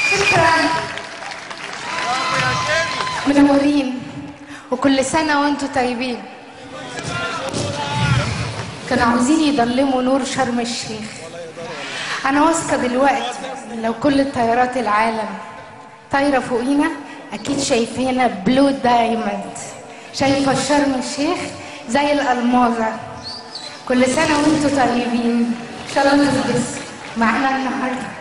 شكرا منورين وكل سنة وانتوا طيبين كانوا عاوزين يضلموا نور شرم الشيخ انا واثقة دلوقتي لو كل طيارات العالم طايرة فوقينا اكيد شايفينا بلو دايموند شايفة شرم الشيخ زي الألماظة كل سنة وانتوا طيبين ان شاء الله تلبسوا معانا النهارده